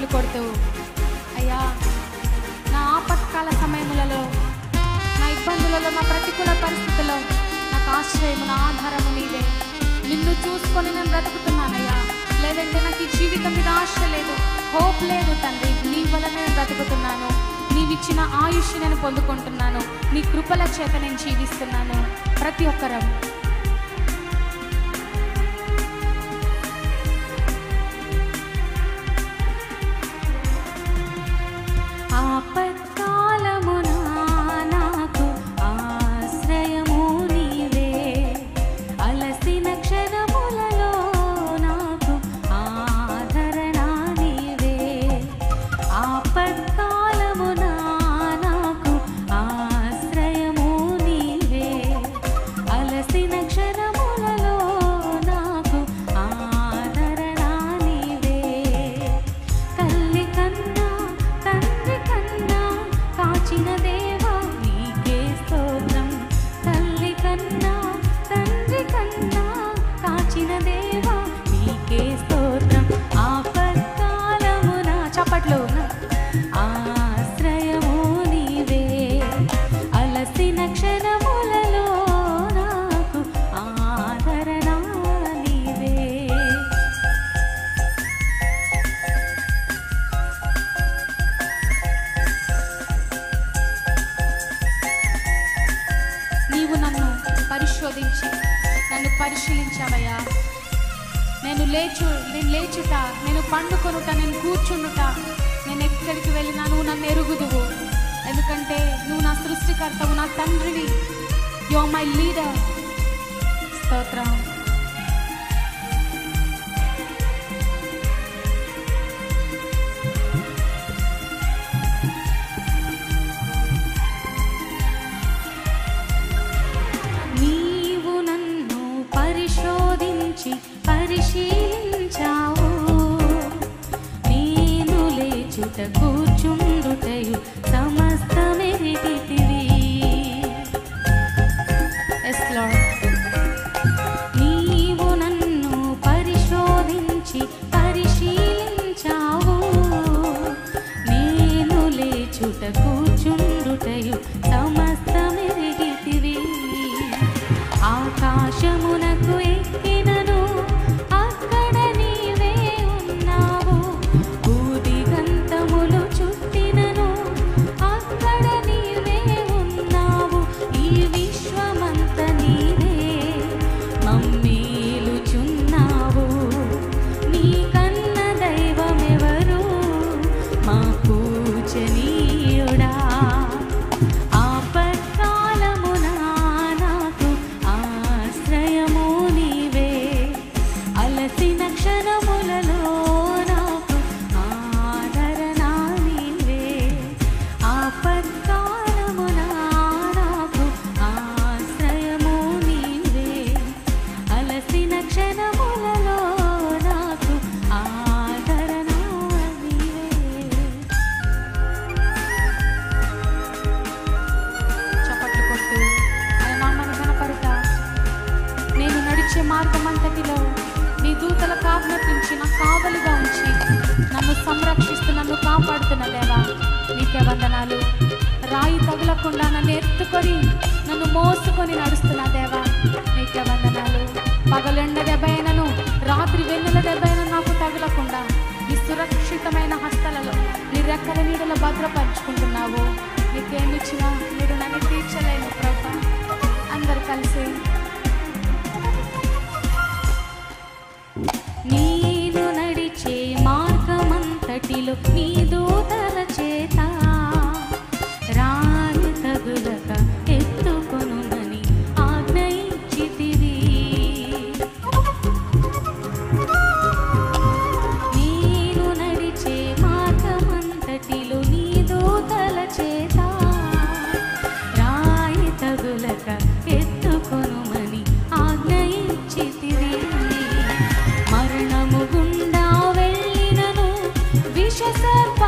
చప్పట్లు కొడుతూ అయ్యా నా ఆపత్కాల సమయములలో నా ఇబ్బందులలో నా ప్రతికూల పరిస్థితుల్లో నాకు ఆశ్రయము నా ఆధారము నీవే నిన్ను చూసుకొని నేను బ్రతుకుతున్నానయ్యా లేదంటే నాకు ఈ జీవితం మీద ఆశ లేదు హోప్ లేదు తండ్రి నీ వలన నేను బ్రతుకుతున్నాను నీవిచ్చిన ఆయుష్ నేను పొందుకుంటున్నాను నీ కృపల చేత నేను జీవిస్తున్నాను ప్రతి ఒక్కరం ఆపత్కాలమున నాకు ఆశ్రయము నీవే అలసిన క్షణములలో నాకు ఆదరణ నీవే ఆపత్కాలమున నాకు ఆశ్రయము నీవే అలసిన క్షణములలో నాకు ఆదరణ నీవే తల్లి కన్నా తండ్రి కన్నా కాచిన దేవా నీకే స్తోత్రం తల్లి కన్నా తండ్రి కన్నా కాచిన దేవా నీకే స్తోత్రం ఆపత్కాలమున చప్పట్లు ఆశ్రయము నీవే అలసిన క్షణములలో నాకు ఆదరణ నీవే నీవు నన్ను పరిశోధించి నన్ను పరిశీలించావయ్యా నేను లేచు నేను లేచుట నేను పండుకొనుట నేను కూర్చుండుట నేను ఎక్కడికి వెళ్ళినా నువ్వు నన్ను ఎరుగుదువు ఎందుకంటే నువ్వు నా సృష్టికర్తవు నా తండ్రివి యో మై లీడర్ స్తోత్రం నీవు నన్ను పరిశోధించి పరిశీలించావు నేను లేచుట కూర్చుండుటయు సమస్తమెరిగితివి ఎస్ లార్డ్ నీవు నన్ను పరిశోధించి పరిశీలించావు నేను లేచుట కూర్చుండుటయు సమస్తమెరిగితివి ఆకాశమునకు ఎక్కినను అక్కడ నీవే ఉన్నావు భూదిగంతములు చుట్టినను అక్కడ నీవే ఉన్నావు ఈ విశ్వమంత నీవే మమ్మీలుచున్నావు నీ కన్న దైవమెవరు మా పూజనీయుడా ఆపత్కాలమున నాకు ఆశ్రయము నీవే అలసిన క్షణములలో నాకు ఆదరణ నీవే ఆపత్కాలమున నాకు ఆశ్రయము నీవే అలసిన క్షణములలో నాకు ఆదరణ నీవే చప్పట్లు కొట్టు ఆయన నామను కనపడతా నేను నడిచే మార్గం అంతటిలో నీ దూతల కాజ్ఞపించి నాకు కావలిగా ఉంచి నన్ను సంరక్షిస్తూ నన్ను కాపాడుతున్న దేవా నీకే వందనాలు రాయి తగలకుండా నన్ను ఎత్తుకొని నన్ను మోసుకొని నడుస్తున్న దేవా నీకే వందనాలు పగలెండ దెబ్బైనను రాత్రి వెన్నెల దెబ్బైన నాకు తగలకుండా నీ సురక్షితమైన హస్తలలో నీ రెక్కల నీడలో భద్రపరుచుకుంటున్నావు నీకేమిచ్చినా మీరు నన్ను తీర్చలేను ప్రభా అందరు కలిసి నేను నడిచే మార్గమంతటిలో నీ దూతల చేత రాయి తగులక ఎత్తుకొనునని ఆజ్ఞ ఇచ్చితివి నేను నడిచే మార్గమంతటిలో నీ దూతల చేత రాయి తగులక ఎత్తుకొనుమని ఆజ్ఞ ఇచ్చితివి మరణము గుండా వెళ్ళినను విష సర్ప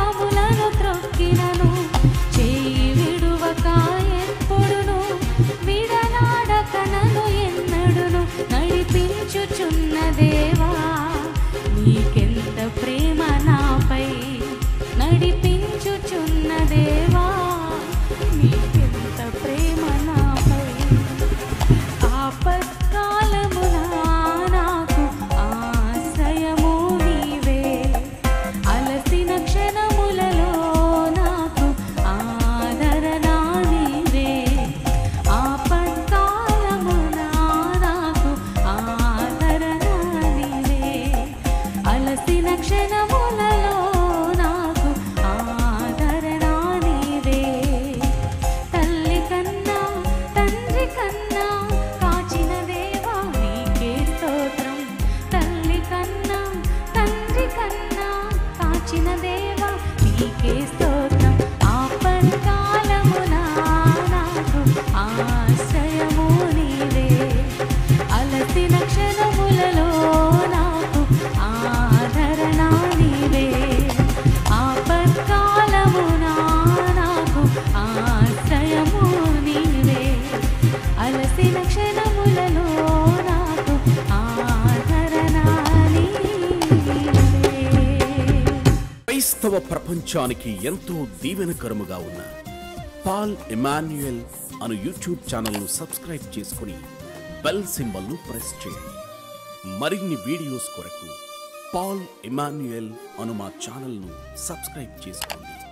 క్రైస్తవ ప్రపంచానికి ఎంతో దీవెనకరముగా ఉన్న పాల్ ఎమాన్యుయల్ అను యూట్యూబ్ ఛానల్ను సబ్స్క్రైబ్ చేసుకుని బెల్ సింబల్ను ప్రెస్ చేయండి మరిన్ని వీడియోస్ కొరకు పాల్ ఎమాన్యుయల్ అను మా ఛానల్ను సబ్స్క్రైబ్ చేసుకోండి